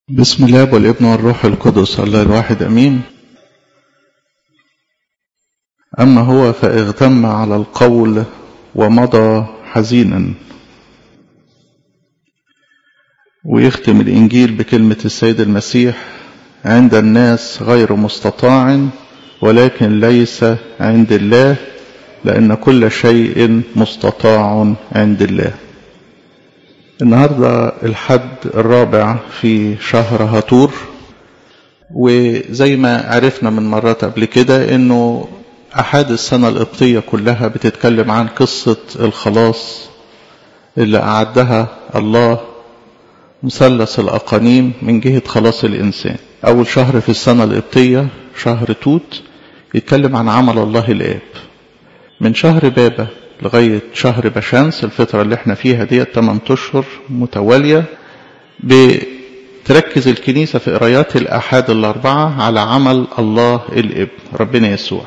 بسم الله والابن والروح القدس الله الواحد امين اما هو فاغتم على القول ومضى حزينا ويختم الانجيل بكلمه السيد المسيح عند الناس غير مستطاع ولكن ليس عند الله لان كل شيء مستطاع عند الله النهاردة الحد الرابع في شهر هاتور وزي ما عرفنا من مرات قبل كده انه احاد السنة القبطية كلها بتتكلم عن قصة الخلاص اللي اعدها الله مثلث الاقانيم من جهة خلاص الانسان اول شهر في السنة القبطية شهر توت يتكلم عن عمل الله الاب من شهر بابا لغاية شهر بشمس الفترة اللي احنا فيها دي 8 أشهر متوالية بتركز الكنيسة في قرايات الأحاد الأربعة على عمل الله الابن ربنا يسوع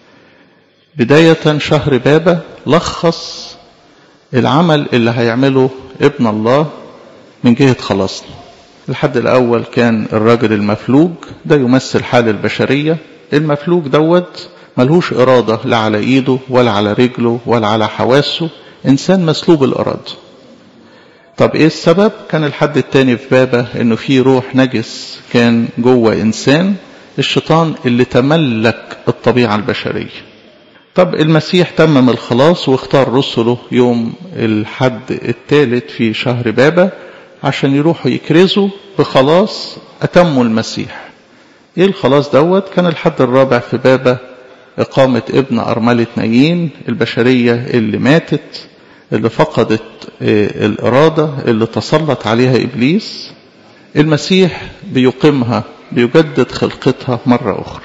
بداية شهر بابا لخص العمل اللي هيعمله ابن الله من جهة خلاصنا الحد الأول كان الراجل المفلوج ده يمثل حال البشرية المفلوج دوت ملهوش إرادة لا على إيده ولا على رجله ولا على حواسه إنسان مسلوب الإرادة طب إيه السبب؟ كان الحد التاني في بابه إنه في روح نجس كان جوه إنسان الشيطان اللي تملك الطبيعة البشرية طب المسيح تمم الخلاص واختار رسله يوم الحد الثالث في شهر بابا عشان يروحوا يكرزوا بخلاص أتموا المسيح ايه الخلاص دوت كان الحد الرابع في بابا إقامة ابن أرملة نايين البشرية اللي ماتت اللي فقدت الإرادة اللي تسلط عليها إبليس المسيح بيقيمها بيجدد خلقتها مرة أخرى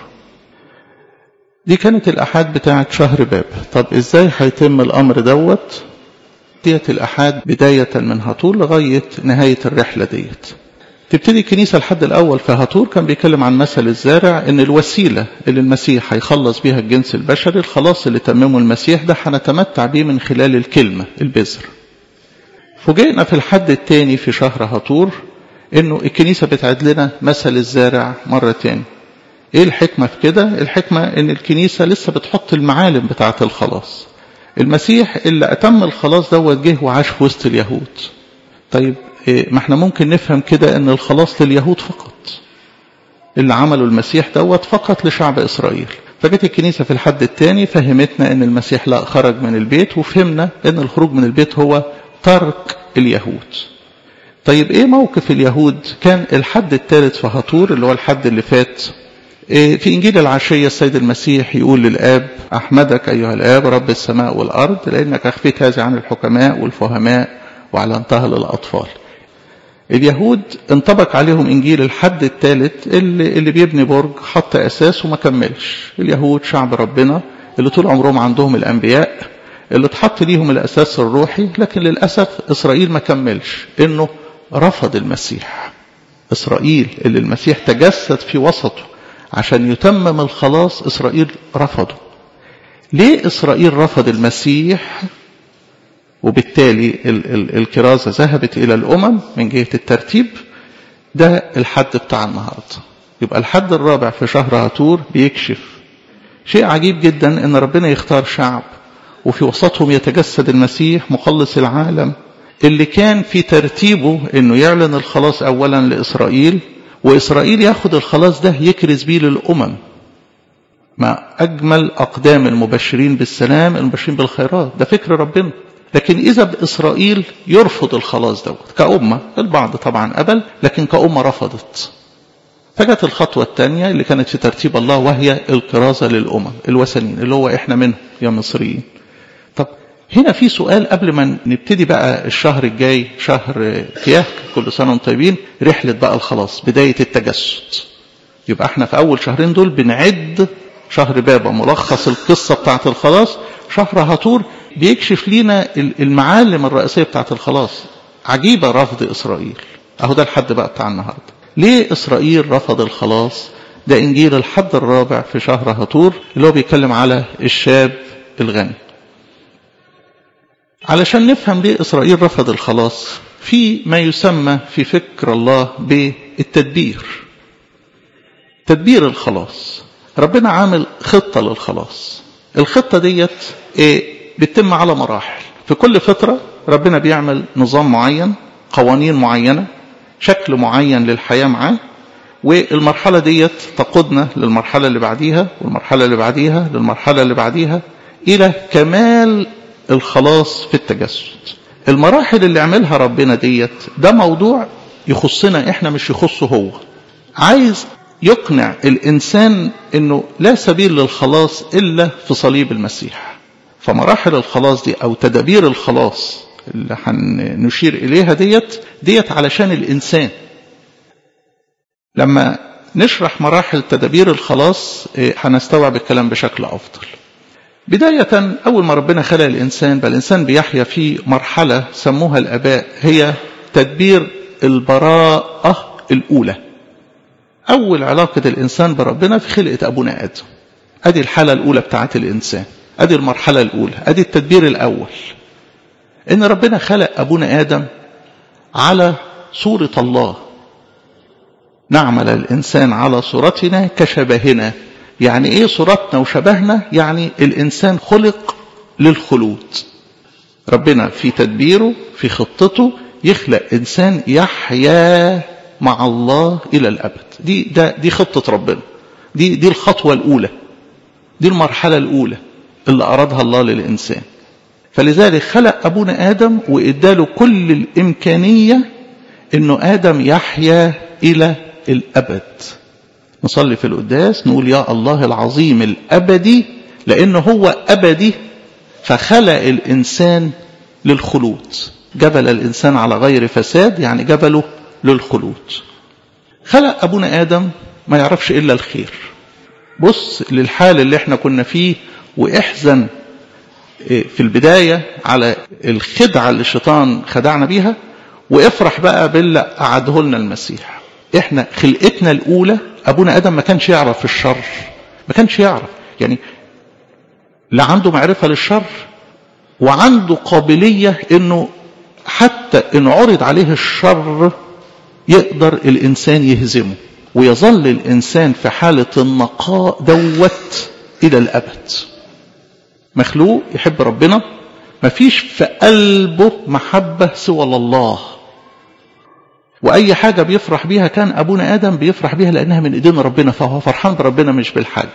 دي كانت الأحاد بتاعت شهر باب طب إزاي هيتم الأمر دوت ديت الأحاد بداية من هطول لغاية نهاية الرحلة ديت تبتدي الكنيسة الحد الأول في هاتور كان بيتكلم عن مثل الزارع إن الوسيلة اللي المسيح هيخلص بيها الجنس البشري الخلاص اللي تممه المسيح ده هنتمتع بيه من خلال الكلمة البذر. فوجئنا في الحد الثاني في شهر هاتور إنه الكنيسة بتعد لنا مثل الزارع مرة تاني. إيه الحكمة في كده؟ الحكمة إن الكنيسة لسه بتحط المعالم بتاعة الخلاص. المسيح اللي أتم الخلاص دوت جه وعاش في وسط اليهود. طيب ما احنا ممكن نفهم كده ان الخلاص لليهود فقط اللي عمله المسيح دوت فقط لشعب اسرائيل فجت الكنيسه في الحد الثاني فهمتنا ان المسيح لا خرج من البيت وفهمنا ان الخروج من البيت هو ترك اليهود طيب ايه موقف اليهود كان الحد الثالث في هطور اللي هو الحد اللي فات في انجيل العشيه السيد المسيح يقول للاب احمدك ايها الاب رب السماء والارض لانك اخفيت هذا عن الحكماء والفهماء واعلنتها للاطفال اليهود انطبق عليهم انجيل الحد الثالث اللي, اللي بيبني برج حط اساس وما كملش اليهود شعب ربنا اللي طول عمرهم عندهم الانبياء اللي اتحط ليهم الاساس الروحي لكن للاسف اسرائيل ما كملش انه رفض المسيح اسرائيل اللي المسيح تجسد في وسطه عشان يتمم الخلاص اسرائيل رفضه ليه اسرائيل رفض المسيح وبالتالي الكرازة ذهبت إلى الأمم من جهة الترتيب ده الحد بتاع النهاردة يبقى الحد الرابع في شهر هاتور بيكشف شيء عجيب جدا ان ربنا يختار شعب وفي وسطهم يتجسد المسيح مخلص العالم اللي كان في ترتيبه انه يعلن الخلاص اولا لاسرائيل واسرائيل ياخد الخلاص ده يكرز بيه للامم ما اجمل اقدام المبشرين بالسلام المبشرين بالخيرات ده فكر ربنا لكن إذا بإسرائيل يرفض الخلاص دوت كأمة البعض طبعا قبل لكن كأمة رفضت فجت الخطوة الثانية اللي كانت في ترتيب الله وهي الكرازة للأمم الوثنيين اللي هو إحنا منهم يا مصريين طب هنا في سؤال قبل ما نبتدي بقى الشهر الجاي شهر كياك كل سنة وانتم طيبين رحلة بقى الخلاص بداية التجسد يبقى احنا في أول شهرين دول بنعد شهر بابا ملخص القصة بتاعت الخلاص شهر هاتور بيكشف لينا المعالم الرئيسية بتاعت الخلاص عجيبة رفض إسرائيل أهو ده الحد بقى بتاع النهاردة ليه إسرائيل رفض الخلاص ده إنجيل الحد الرابع في شهر هاتور اللي هو بيتكلم على الشاب الغني علشان نفهم ليه إسرائيل رفض الخلاص في ما يسمى في فكر الله بالتدبير تدبير الخلاص ربنا عامل خطة للخلاص الخطة ديت إيه بتتم على مراحل في كل فترة ربنا بيعمل نظام معين قوانين معينة شكل معين للحياة معاه والمرحلة ديت تقودنا للمرحلة اللي بعديها والمرحلة اللي بعديها للمرحلة اللي بعديها إلى كمال الخلاص في التجسد المراحل اللي عملها ربنا ديت ده موضوع يخصنا احنا مش يخصه هو عايز يقنع الإنسان أنه لا سبيل للخلاص إلا في صليب المسيح فمراحل الخلاص دي أو تدابير الخلاص اللي هنشير إليها ديت ديت علشان الإنسان لما نشرح مراحل تدابير الخلاص هنستوعب الكلام بشكل أفضل بداية أول ما ربنا خلق الإنسان بل الإنسان بيحيا في مرحلة سموها الآباء هي تدبير البراءة الأولى أول علاقة الإنسان بربنا في خلقة أبونا آدم أدي الحالة الأولى بتاعت الإنسان أدي المرحلة الأولى أدي التدبير الأول إن ربنا خلق أبونا آدم على صورة الله نعمل الإنسان على صورتنا كشبهنا يعني إيه صورتنا وشبهنا يعني الإنسان خلق للخلود ربنا في تدبيره في خطته يخلق إنسان يحيا مع الله إلى الأبد دي, ده دي خطة ربنا دي, دي الخطوة الأولى دي المرحلة الأولى اللي أرادها الله للإنسان فلذلك خلق أبونا آدم وإداله كل الإمكانية أنه آدم يحيا إلى الأبد نصلي في القداس نقول يا الله العظيم الأبدي لأنه هو أبدي فخلق الإنسان للخلود جبل الإنسان على غير فساد يعني جبله للخلود خلق أبونا آدم ما يعرفش إلا الخير بص للحال اللي احنا كنا فيه واحزن في البداية على الخدعة اللي الشيطان خدعنا بيها وافرح بقى باللي أعده لنا المسيح احنا خلقتنا الأولى أبونا آدم ما كانش يعرف الشر ما كانش يعرف يعني لا عنده معرفة للشر وعنده قابلية انه حتى ان عرض عليه الشر يقدر الإنسان يهزمه ويظل الإنسان في حالة النقاء دوت إلى الأبد مخلوق يحب ربنا مفيش في قلبه محبة سوى الله وأي حاجة بيفرح بيها كان أبونا آدم بيفرح بيها لأنها من إيدين ربنا فهو فرحان بربنا مش بالحاجة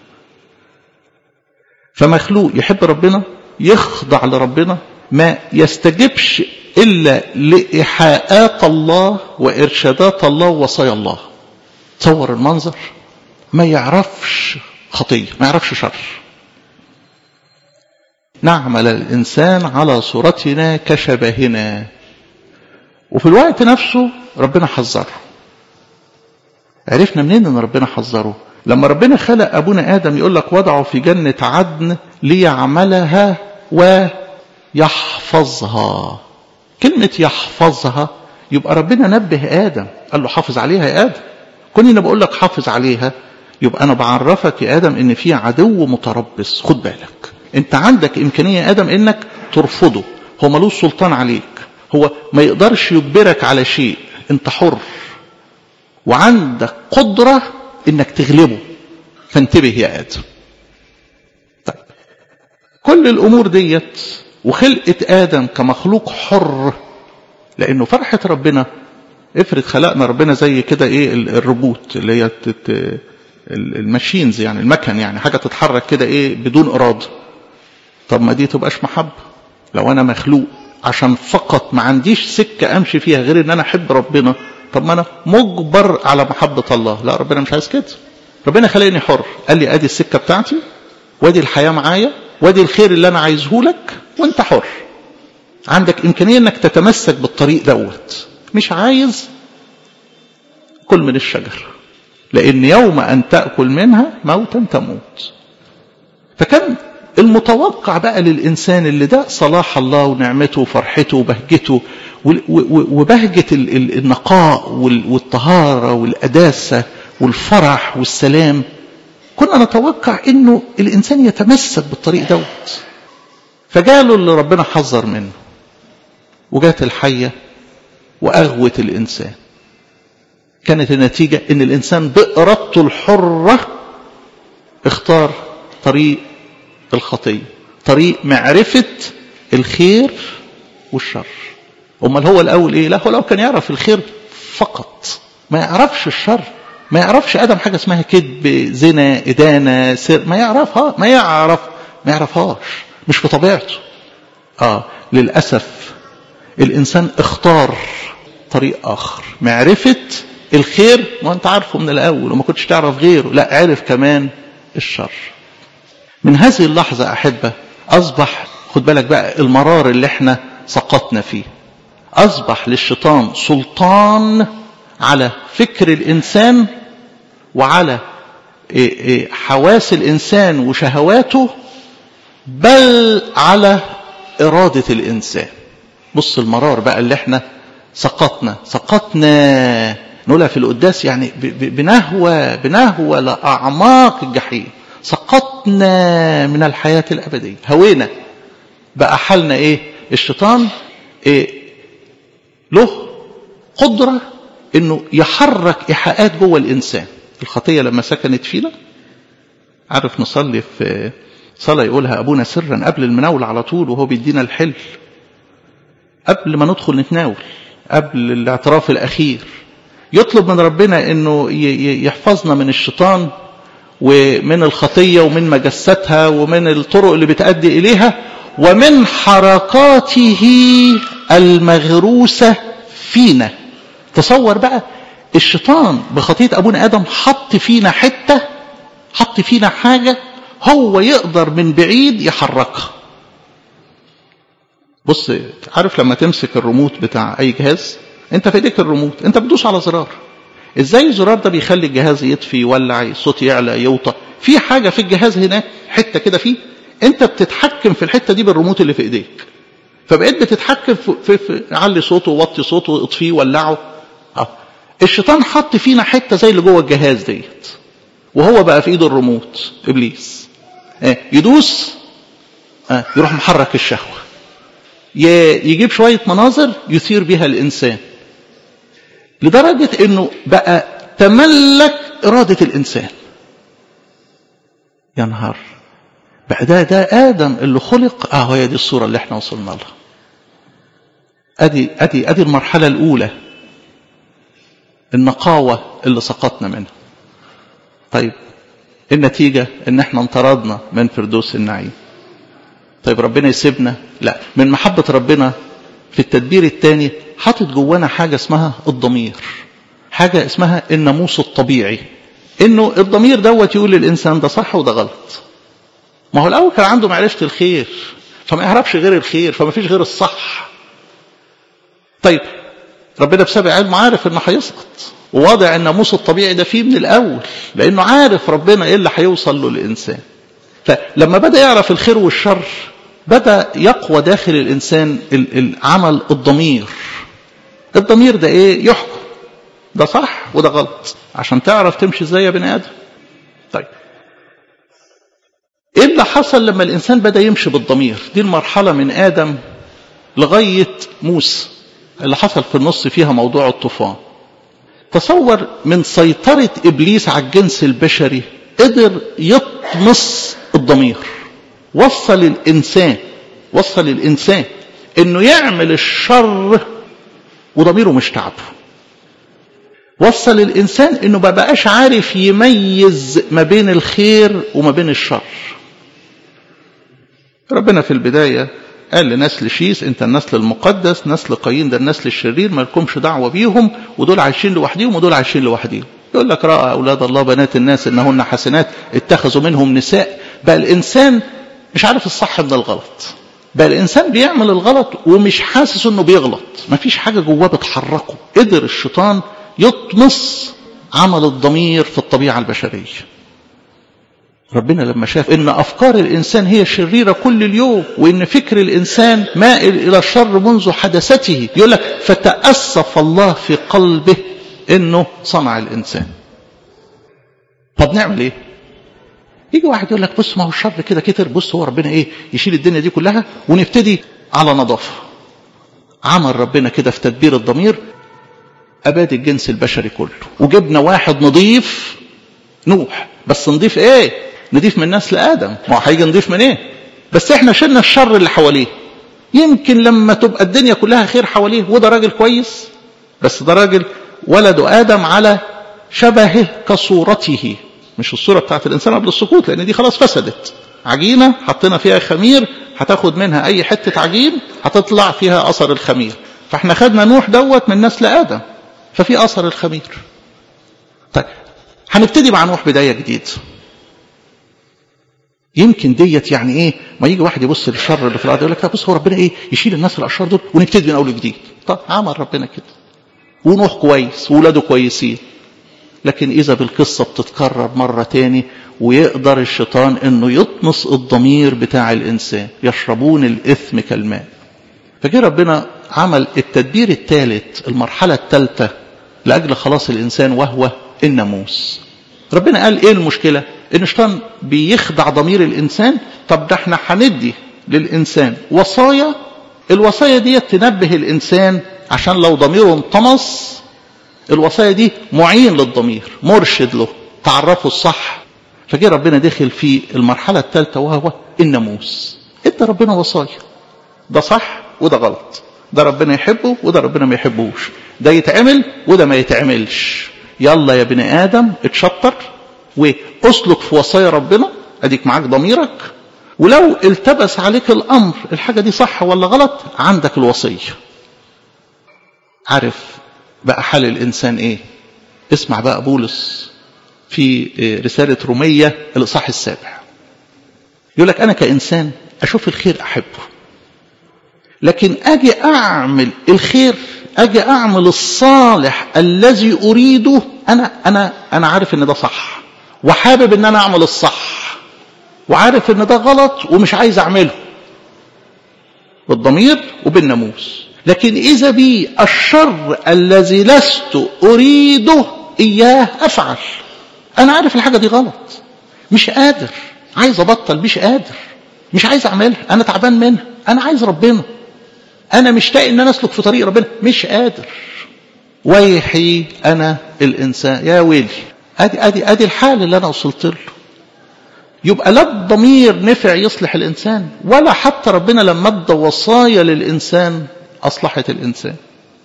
فمخلوق يحب ربنا يخضع لربنا ما يستجبش إلا لإيحاءات الله وإرشادات الله ووصايا الله تصور المنظر ما يعرفش خطية ما يعرفش شر نعمل الإنسان على صورتنا كشبهنا وفي الوقت نفسه ربنا حذره عرفنا منين ان ربنا حذره لما ربنا خلق ابونا ادم يقول لك وضعه في جنة عدن ليعملها ويحفظها كلمة يحفظها يبقى ربنا نبه آدم قال له حافظ عليها يا آدم كوني أنا بقول لك حافظ عليها يبقى أنا بعرفك يا آدم إن في عدو متربص خد بالك أنت عندك إمكانية يا آدم إنك ترفضه هو ملوش سلطان عليك هو ما يقدرش يجبرك على شيء أنت حر وعندك قدرة إنك تغلبه فانتبه يا آدم طيب كل الأمور ديت وخلقة آدم كمخلوق حر لأنه فرحة ربنا افرض خلقنا ربنا زي كده ايه الروبوت اللي هي الماشينز يعني المكن يعني حاجة تتحرك كده ايه بدون إرادة طب ما دي تبقاش محبة لو أنا مخلوق عشان فقط ما عنديش سكة أمشي فيها غير إن أنا أحب ربنا طب ما أنا مجبر على محبة الله لا ربنا مش عايز كده ربنا خلقني حر قال لي أدي السكة بتاعتي وادي الحياة معايا وادي الخير اللي أنا عايزه لك وانت حر عندك إمكانية أنك تتمسك بالطريق دوت مش عايز كل من الشجر لأن يوم أن تأكل منها موتا تموت فكان المتوقع بقى للإنسان اللي ده صلاح الله ونعمته وفرحته وبهجته وبهجة النقاء والطهارة والأداسة والفرح والسلام كنا نتوقع انه الانسان يتمسك بالطريق دوت فجاله اللي ربنا حذر منه وجات الحية وأغوت الإنسان كانت النتيجة ان الإنسان بإرادته الحرة اختار طريق الخطية طريق معرفة الخير والشر امال هو الأول إيه لا هو لو كان يعرف الخير فقط ما يعرفش الشر ما يعرفش آدم حاجة اسمها كذب زنا إدانة سر ما يعرفها ما يعرف ما يعرفهاش مش في طبيعته آه للأسف الإنسان اختار طريق آخر معرفة الخير ما أنت عارفه من الأول وما كنتش تعرف غيره لا عرف كمان الشر من هذه اللحظة أحبة أصبح خد بالك بقى المرار اللي احنا سقطنا فيه أصبح للشيطان سلطان على فكر الإنسان وعلى حواس الإنسان وشهواته بل على إرادة الإنسان بص المرار بقى اللي احنا سقطنا سقطنا نقولها في القداس يعني بنهوى بنهوى لأعماق الجحيم سقطنا من الحياة الأبدية هوينا بقى حالنا ايه الشيطان إيه له قدرة انه يحرك ايحاءات جوه الانسان الخطية لما سكنت فينا عارف نصلي في صلاة يقولها ابونا سرا قبل المناول على طول وهو بيدينا الحل قبل ما ندخل نتناول قبل الاعتراف الاخير يطلب من ربنا انه يحفظنا من الشيطان ومن الخطية ومن مجستها ومن الطرق اللي بتأدي إليها ومن حركاته المغروسة فينا تصور بقى الشيطان بخطية أبونا آدم حط فينا حتة حط فينا حاجة هو يقدر من بعيد يحركها بص عارف لما تمسك الريموت بتاع أي جهاز انت في ايديك الريموت انت بتدوس على زرار ازاي الزرار ده بيخلي الجهاز يطفي يولع الصوت يعلى يوطى في حاجه في الجهاز هناك حته كده فيه انت بتتحكم في الحته دي بالريموت اللي في ايديك فبقيت بتتحكم في, في, في علي صوته ووطي صوته اطفيه ولعه اه الشيطان حط فينا حته زي اللي جوه الجهاز ديت وهو بقى في ايده الريموت ابليس اه يدوس اه يروح محرك الشهوه يجيب شويه مناظر يثير بها الانسان لدرجة انه بقى تملك ارادة الانسان يا نهار بقى ده ده ادم اللي خلق اه هي دي الصورة اللي احنا وصلنا لها ادي ادي ادي المرحلة الاولى النقاوة اللي سقطنا منها طيب النتيجة ان احنا انطردنا من فردوس النعيم طيب ربنا يسيبنا لا من محبة ربنا في التدبير الثاني حاطط جوانا حاجة اسمها الضمير حاجة اسمها الناموس الطبيعي انه الضمير دوت يقول للانسان ده صح وده غلط ما هو الاول كان عنده معرفة الخير فما يعرفش غير الخير فما فيش غير الصح طيب ربنا بسبب علمه عارف انه هيسقط وواضع الناموس الطبيعي ده فيه من الاول لانه عارف ربنا ايه اللي هيوصل له الانسان فلما بدا يعرف الخير والشر بدا يقوى داخل الانسان العمل الضمير الضمير ده ايه يحكم ده صح وده غلط عشان تعرف تمشي ازاي يا بني ادم طيب ايه اللي حصل لما الانسان بدا يمشي بالضمير دي المرحله من ادم لغايه موسى اللي حصل في النص فيها موضوع الطوفان تصور من سيطره ابليس على الجنس البشري قدر يطمس الضمير وصل الانسان وصل الانسان انه يعمل الشر وضميره مش تعبه وصل الانسان انه ما بقاش عارف يميز ما بين الخير وما بين الشر ربنا في البدايه قال لنسل شيس انت النسل المقدس نسل قايين ده النسل الشرير ما لكمش دعوه بيهم ودول عايشين لوحديهم ودول عايشين لوحديهم يقول لك راى اولاد الله بنات الناس انهن حسنات اتخذوا منهم نساء بقى الانسان مش عارف الصح من الغلط بقى الانسان بيعمل الغلط ومش حاسس انه بيغلط مفيش حاجه جواه بتحركه قدر الشيطان يطمس عمل الضمير في الطبيعه البشريه ربنا لما شاف ان افكار الانسان هي الشريره كل اليوم وان فكر الانسان مائل الى الشر منذ حدثته يقول لك فتاسف الله في قلبه انه صنع الانسان طب نعمل ايه يجي واحد يقول لك بص ما هو الشر كده كتر بص هو ربنا ايه يشيل الدنيا دي كلها ونبتدي على نظافه عمل ربنا كده في تدبير الضمير أباد الجنس البشري كله وجبنا واحد نضيف نوح بس نضيف ايه نضيف من نسل آدم ما هو هيجي نضيف من ايه بس احنا شلنا الشر اللي حواليه يمكن لما تبقى الدنيا كلها خير حواليه وده راجل كويس بس ده راجل ولد آدم على شبهه كصورته مش الصورة بتاعت الإنسان قبل السقوط لأن دي خلاص فسدت عجينة حطينا فيها خمير هتاخد منها أي حتة عجين هتطلع فيها أثر الخمير فاحنا خدنا نوح دوت من نسل آدم ففي أثر الخمير طيب هنبتدي مع نوح بداية جديدة يمكن ديت يعني ايه ما يجي واحد يبص للشر اللي في الارض يقول لك لا بص هو ربنا ايه يشيل الناس الاشرار دول ونبتدي من اول جديد طب عمل ربنا كده ونوح كويس وولاده كويسين لكن اذا بالقصه بتتكرر مره تاني ويقدر الشيطان انه يطمس الضمير بتاع الانسان يشربون الاثم كالماء فجه ربنا عمل التدبير الثالث المرحله الثالثه لاجل خلاص الانسان وهو الناموس ربنا قال ايه المشكله ان الشيطان بيخدع ضمير الانسان طب ده احنا هندي للانسان وصايا الوصايا دي تنبه الانسان عشان لو ضميره انطمس الوصايا دي معين للضمير مرشد له تعرفه الصح فجه ربنا دخل في المرحله الثالثه وهو الناموس ادى ربنا وصايا ده صح وده غلط ده ربنا يحبه وده ربنا ما يحبوش ده يتعمل وده ما يتعملش يلا يا بني ادم اتشطر واسلك في وصايا ربنا اديك معاك ضميرك ولو التبس عليك الامر الحاجه دي صح ولا غلط عندك الوصيه عارف بقى حال الانسان ايه اسمع بقى بولس في رساله روميه الاصحاح السابع يقول لك انا كانسان اشوف الخير احبه لكن اجي اعمل الخير اجي اعمل الصالح الذي اريده انا انا انا عارف ان ده صح وحابب ان انا اعمل الصح وعارف ان ده غلط ومش عايز اعمله بالضمير وبالناموس لكن اذا بي الشر الذي لست اريده اياه افعل انا عارف الحاجه دي غلط مش قادر عايز ابطل مش قادر مش عايز اعملها انا تعبان منها انا عايز ربنا انا مشتاق ان انا اسلك في طريق ربنا مش قادر ويحي انا الانسان يا ويلي ادي ادي ادي الحال اللي انا وصلت له يبقى لا الضمير نفع يصلح الانسان ولا حتى ربنا لما ادى وصايا للانسان اصلحت الانسان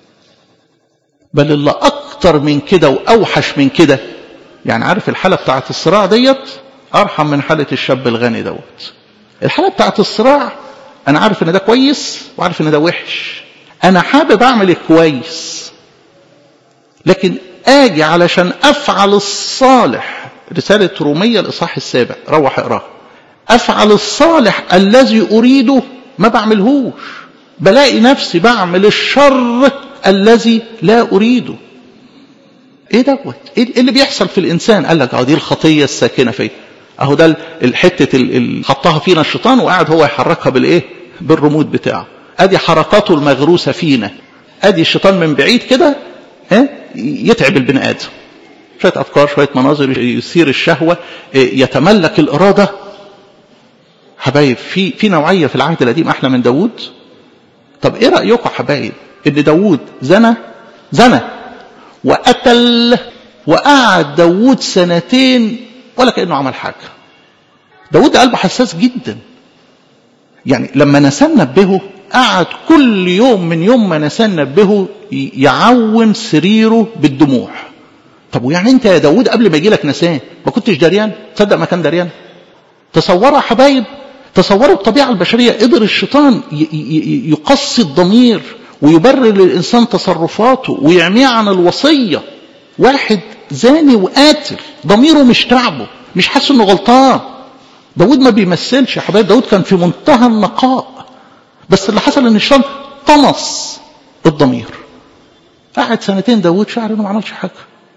بل اللي اكتر من كده واوحش من كده يعني عارف الحاله بتاعت الصراع ديت ارحم من حاله الشاب الغني دوت الحاله بتاعت الصراع انا عارف ان ده كويس وعارف ان ده وحش انا حابب اعمل الكويس لكن اجي علشان افعل الصالح رسالة رومية الإصحاح السابع روح اقراه أفعل الصالح الذي أريده ما بعملهوش بلاقي نفسي بعمل الشر الذي لا أريده ايه دوت ايه اللي بيحصل في الانسان قال لك اه دي الخطيه الساكنه فيه اهو ده الحته اللي حطها فينا الشيطان وقاعد هو يحركها بالايه بالرمود بتاعه ادي حركاته المغروسه فينا ادي الشيطان من بعيد كده ها يتعب البني ادم شويه افكار شويه مناظر يثير الشهوه يتملك الاراده حبايب في في نوعيه في العهد القديم احلى من داوود طب ايه رايكم حبايب ان داوود زنى زنى وقتل وقعد داوود سنتين ولا كانه عمل حاجه داوود قلبه حساس جدا يعني لما نسان نبهه قعد كل يوم من يوم ما نسان نبهه يعوم سريره بالدموع طب ويعني انت يا داود قبل ما يجي لك نسان ما كنتش دريان تصدق ما كان دريان تصوروا يا حبايب تصوروا الطبيعه البشريه قدر الشيطان يقصي الضمير ويبرر للانسان تصرفاته ويعميه عن الوصيه واحد زاني وقاتل ضميره مش تعبه مش حاسس انه غلطان داود ما بيمثلش يا حبايب داود كان في منتهى النقاء بس اللي حصل ان الشيطان طمس الضمير قعد سنتين داود شعر انه ما عملش حاجه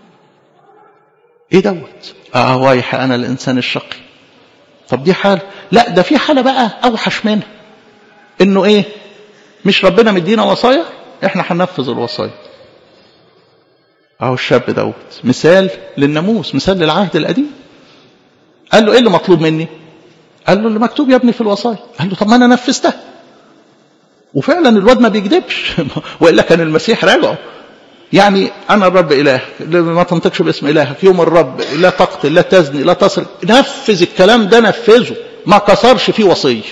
ايه دوت اه وايح انا الانسان الشقي طب دي حاله لا ده في حاله بقى اوحش منها انه ايه مش ربنا مدينا وصايا احنا هننفذ الوصايا اهو الشاب دوت مثال للناموس مثال للعهد القديم قال له ايه اللي مطلوب مني قال له اللي مكتوب يا ابني في الوصايا قال له طب ما انا نفذتها وفعلا الواد ما بيكذبش والا كان المسيح راجعه يعني انا الرب الهك ما تنطقش باسم الهك يوم الرب لا تقتل لا تزني لا تسرق نفذ الكلام ده نفذه ما كسرش فيه وصيه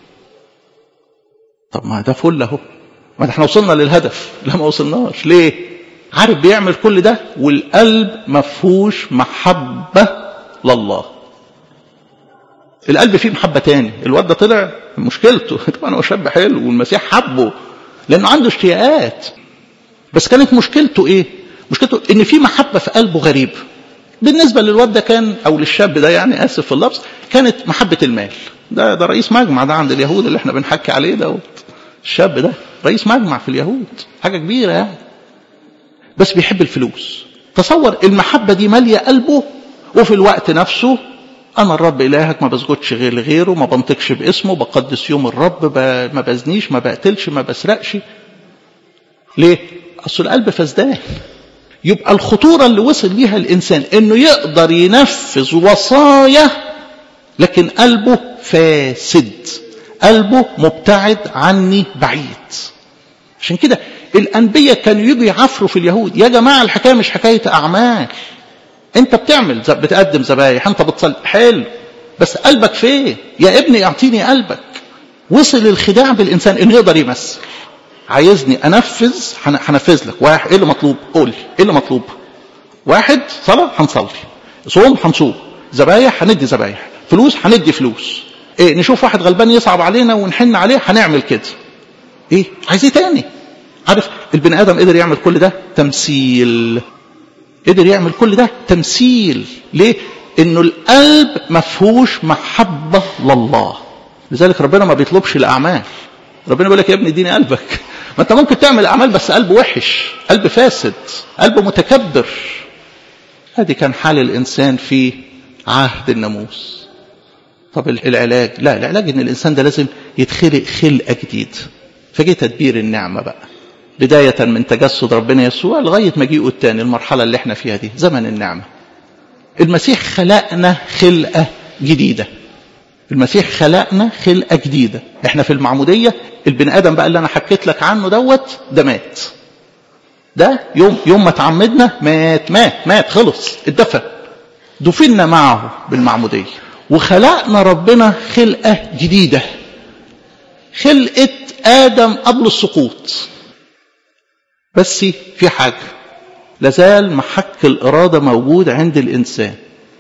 طب ما ده فل اهو ما احنا وصلنا للهدف لا ما وصلناش ليه عارف بيعمل كل ده والقلب ما فيهوش محبه لله القلب فيه محبه تاني الواد ده طلع مشكلته طبعا هو شاب حلو والمسيح حبه لانه عنده اشتياقات بس كانت مشكلته ايه مشكلته ان في محبه في قلبه غريبه بالنسبه للواد ده كان او للشاب ده يعني اسف في اللفظ كانت محبه المال ده ده رئيس مجمع ده عند اليهود اللي احنا بنحكي عليه ده الشاب ده رئيس مجمع في اليهود حاجه كبيره يعني بس بيحب الفلوس تصور المحبه دي ماليه قلبه وفي الوقت نفسه انا الرب الهك ما بسجدش غير لغيره ما بنطقش باسمه بقدس يوم الرب ما بزنيش ما بقتلش ما بسرقش ليه اصل القلب فسدان يبقى الخطوره اللي وصل ليها الانسان انه يقدر ينفذ وصايا لكن قلبه فاسد قلبه مبتعد عني بعيد عشان كده الانبياء كانوا يجوا يعفروا في اليهود يا جماعه الحكايه مش حكايه اعمال انت بتعمل بتقدم ذبايح انت بتصلي حلو بس قلبك فين يا ابني اعطيني قلبك وصل الخداع بالانسان انه يقدر يمثل عايزني انفذ هنفذ لك واحد ايه اللي مطلوب قول لي ايه اللي مطلوب واحد صلاه هنصلي صوم هنصوم ذبايح هندي ذبايح فلوس هندي فلوس ايه نشوف واحد غلبان يصعب علينا ونحن عليه هنعمل كده ايه عايز ايه تاني عارف البني ادم قدر يعمل كل ده تمثيل قدر يعمل كل ده تمثيل ليه انه القلب ما فيهوش محبه لله لذلك ربنا ما بيطلبش الاعمال ربنا بيقول لك يا ابني اديني قلبك ما انت ممكن تعمل اعمال بس قلب وحش قلب فاسد قلب متكبر ادي كان حال الانسان في عهد الناموس طب العلاج لا العلاج ان الانسان ده لازم يتخلق خلقه جديد فجه تدبير النعمه بقى بداية من تجسد ربنا يسوع لغاية مجيئه الثاني المرحلة اللي احنا فيها دي زمن النعمة المسيح خلقنا خلقة جديدة المسيح خلقنا خلقة جديدة احنا في المعمودية البني آدم بقى اللي أنا حكيت لك عنه دوت ده مات ده يوم يوم ما تعمدنا مات مات مات خلص اتدفن دفنا معه بالمعمودية وخلقنا ربنا خلقة جديدة خلقة آدم قبل السقوط بس في حاجة لازال محك الإرادة موجود عند الإنسان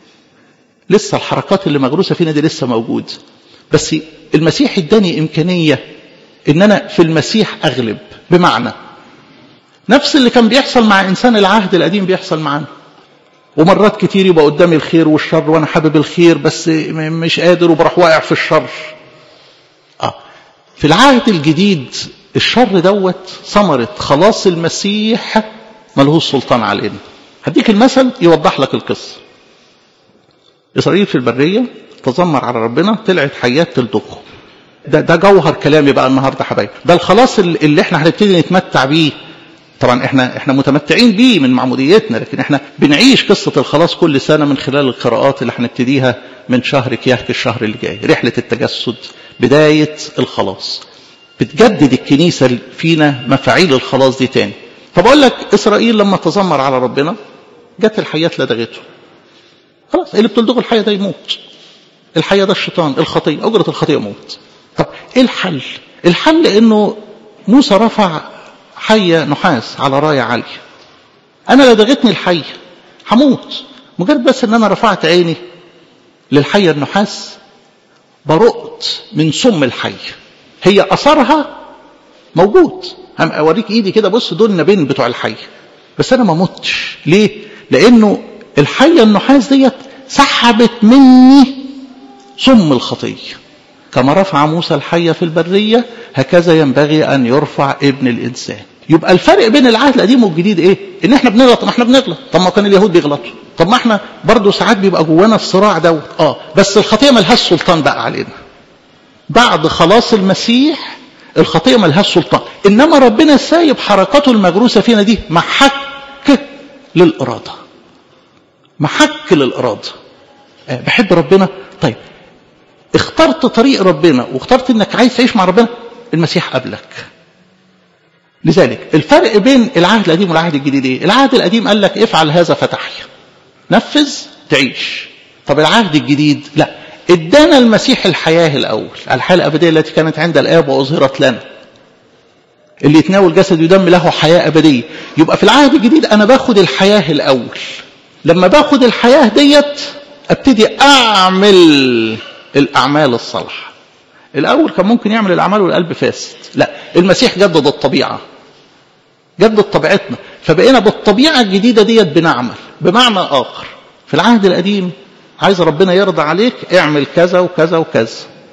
لسه الحركات اللي مغروسة فينا دي لسه موجود بس المسيح اداني إمكانية إن أنا في المسيح أغلب بمعنى نفس اللي كان بيحصل مع إنسان العهد القديم بيحصل معانا ومرات كتير يبقى قدامي الخير والشر وأنا حابب الخير بس مش قادر وبروح واقع في الشر آه. في العهد الجديد الشر دوت ثمرة خلاص المسيح ملهوش سلطان علينا هديك المثل يوضح لك القصة إسرائيل في البرية تذمر على ربنا طلعت حيات تلدغه ده ده جوهر كلامي بقى النهارده حبايبي ده الخلاص اللي احنا هنبتدي نتمتع بيه طبعا احنا احنا متمتعين بيه من معموديتنا لكن احنا بنعيش قصه الخلاص كل سنه من خلال القراءات اللي هنبتديها من شهر كياك الشهر اللي جاي رحله التجسد بدايه الخلاص بتجدد الكنيسة فينا مفاعيل الخلاص دي تاني فبقول لك إسرائيل لما تذمر على ربنا جت الحياة لدغته خلاص اللي بتلدغ الحياة ده يموت الحياة ده الشيطان الخطية أجرة الخطية موت طب إيه الحل الحل إنه موسى رفع حية نحاس على راية عالية أنا لدغتني الحية هموت مجرد بس إن أنا رفعت عيني للحية النحاس برقت من سم الحية هي اثرها موجود اوريك ايدي كده بص دول نابين بتوع الحيه بس انا ما متش ليه لانه الحيه النحاس ديت سحبت مني سم الخطيه كما رفع موسى الحيه في البريه هكذا ينبغي ان يرفع ابن الانسان يبقى الفرق بين العهد القديم والجديد ايه ان احنا بنغلط ما احنا بنغلط طب ما كان اليهود بيغلطوا طب ما احنا برضه ساعات بيبقى جوانا الصراع دوت اه بس الخطيه ملهاش سلطان بقى علينا بعد خلاص المسيح الخطيه ملهاش سلطان انما ربنا سايب حركاته المجروسه فينا دي محك للاراده محك للاراده أه بحب ربنا طيب اخترت طريق ربنا واخترت انك عايز تعيش مع ربنا المسيح قبلك لذلك الفرق بين العهد القديم والعهد الجديد ايه العهد القديم قال لك افعل هذا فتحيا نفذ تعيش طب العهد الجديد لا ادانا المسيح الحياة الأول الحياة الأبدية التي كانت عند الآب وأظهرت لنا اللي يتناول جسد ودم له حياة أبدية يبقى في العهد الجديد أنا باخد الحياة الأول لما باخد الحياة ديت ابتدي أعمل الأعمال الصالحة الأول كان ممكن يعمل الأعمال والقلب فاسد لا المسيح جدد الطبيعة جدد طبيعتنا فبقينا بالطبيعة الجديدة ديت بنعمل بمعنى آخر في العهد القديم عايز ربنا يرضى عليك اعمل كذا وكذا وكذا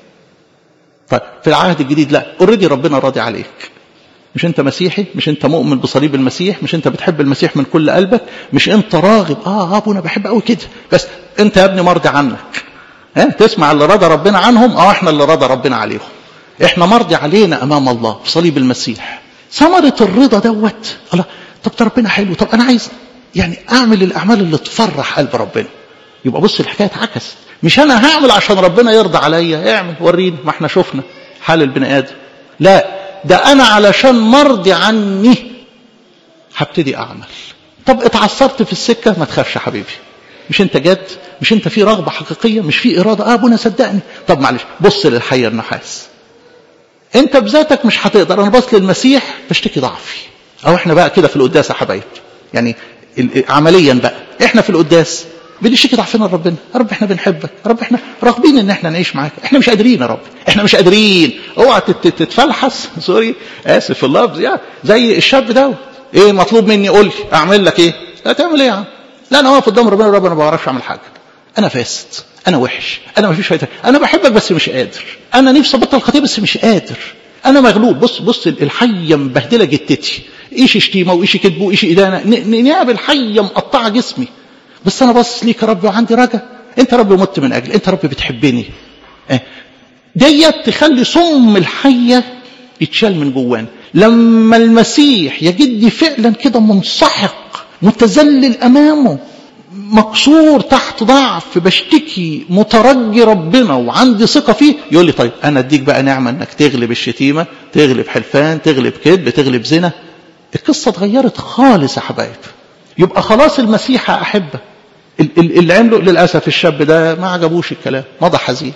طيب في العهد الجديد لا اوريدي ربنا راضي عليك مش انت مسيحي مش انت مؤمن بصليب المسيح مش انت بتحب المسيح من كل قلبك مش انت راغب اه ابونا بحب قوي كده بس انت يا ابني مرضي عنك ها تسمع اللي رضى ربنا عنهم اه احنا اللي رضى ربنا عليهم احنا مرضي علينا امام الله في صليب المسيح ثمرة الرضا دوت الله طب ده ربنا حلو طب انا عايز يعني اعمل الاعمال اللي تفرح قلب ربنا يبقى بص الحكايه اتعكست مش انا هعمل عشان ربنا يرضى عليا اعمل وريني ما احنا شفنا حال البني ادم لا ده انا علشان مرضي عني هبتدي اعمل طب اتعثرت في السكه ما تخافش يا حبيبي مش انت جد مش انت في رغبه حقيقيه مش في اراده اه ابونا صدقني طب معلش بص للحيه النحاس انت بذاتك مش هتقدر انا بص للمسيح بشتكي ضعفي او احنا بقى كده في القداس يا حبايب يعني عمليا بقى احنا في القداس بنشتكي ضعفنا لربنا يا رب احنا بنحبك يا رب احنا راغبين ان احنا نعيش معاك احنا مش قادرين يا رب احنا مش قادرين اوعى تتفلحس سوري اسف في اللفظ يعني زي الشاب ده ايه مطلوب مني قول لي اعمل لك ايه لا تعمل ايه يا عم لا انا واقف قدام ربنا ربنا ما بعرفش اعمل حاجه انا فاسد انا وحش انا ما فيش فايده انا بحبك بس مش قادر انا نفسي ابطل خطيه بس مش قادر انا مغلوب بص بص الحيه مبهدله جتتي ايش شتيمه وايش كذب وايش ادانه نياب الحيه مقطعه جسمي بس انا باصص ليك يا رب وعندي رجا انت رب مت من اجل انت رب بتحبني اه. ديت تخلي صم الحيه يتشال من جوانا لما المسيح يجدني فعلا كده منسحق متذلل امامه مكسور تحت ضعف بشتكي مترجي ربنا وعندي ثقه فيه يقول لي طيب انا اديك بقى نعمه انك تغلب الشتيمه تغلب حلفان تغلب كذب تغلب زنا القصه اتغيرت خالص يا حبايب يبقى خلاص المسيح احبه اللي عمله للاسف الشاب ده ما عجبوش الكلام مضى حزين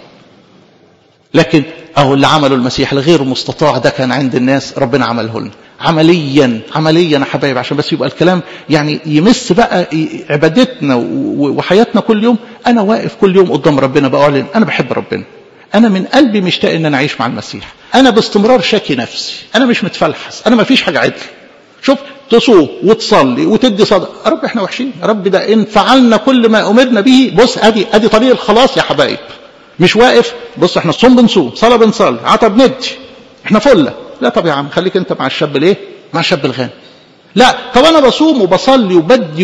لكن اهو اللي عمله المسيح الغير مستطاع ده كان عند الناس ربنا عمله لنا عمليا عمليا يا حبايب عشان بس يبقى الكلام يعني يمس بقى عبادتنا وحياتنا كل يوم انا واقف كل يوم قدام ربنا بقول انا بحب ربنا انا من قلبي مشتاق ان انا اعيش مع المسيح انا باستمرار شاكي نفسي انا مش متفلحس انا ما فيش حاجه عدل شوف تصوم وتصلي وتدي صدقه يا رب احنا وحشين يا رب ده ان فعلنا كل ما امرنا به بص ادي ادي طريق الخلاص يا حبايب مش واقف بص احنا الصوم بنصوم صلاه بنصلي عطب ندي احنا فله لا طب يا عم خليك انت مع الشاب الايه مع الشاب الغني لا طب انا بصوم وبصلي وبدي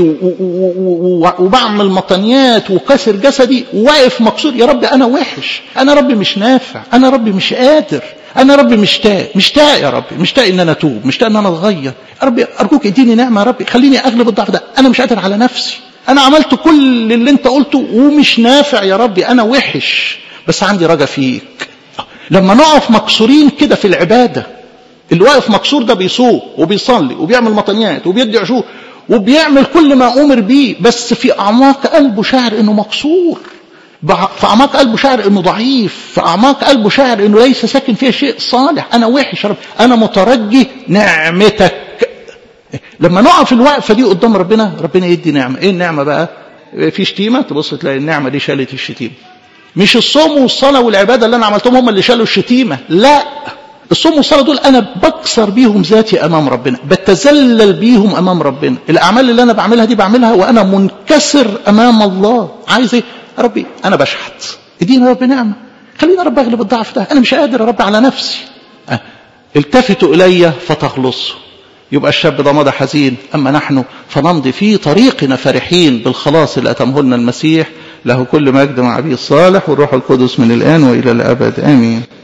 وبعمل مطنيات وكسر جسدي وواقف مكسور يا رب انا وحش انا ربي مش نافع انا ربي مش قادر انا ربي مشتاق مشتاق يا ربي مشتاق ان انا اتوب مشتاق ان انا اتغير يا ربي ارجوك اديني نعمه يا ربي خليني اغلب الضعف ده انا مش قادر على نفسي انا عملت كل اللي انت قلته ومش نافع يا ربي انا وحش بس عندي رجا فيك لما نقف مكسورين كده في العباده اللي واقف مكسور ده بيصوم وبيصلي وبيعمل مطنيات وبيدي عشور وبيعمل كل ما امر بيه بس في اعماق قلبه شاعر انه مكسور في اعماق قلبه شاعر انه ضعيف في اعماق قلبه شاعر انه ليس ساكن فيه شيء صالح انا وحش رب انا مترجي نعمتك لما نقف الوقفه دي قدام ربنا ربنا يدي نعمه ايه النعمه بقى في شتيمه تبص تلاقي النعمه دي شالت الشتيمه مش الصوم والصلاه والعباده اللي انا عملتهم هم اللي شالوا الشتيمه لا الصوم والصلاه دول انا بكسر بيهم ذاتي امام ربنا بتذلل بيهم امام ربنا الاعمال اللي انا بعملها دي بعملها وانا منكسر امام الله عايز ايه يا ربي انا بشحت ادينا يا رب نعمه خلينا رب اغلب الضعف ده انا مش قادر يا رب على نفسي أه. التفتوا الي فتخلصوا يبقى الشاب ده مضى حزين اما نحن فنمضي في طريقنا فرحين بالخلاص اللي اتمه لنا المسيح له كل مجد مع ابي الصالح والروح القدس من الان والى الابد امين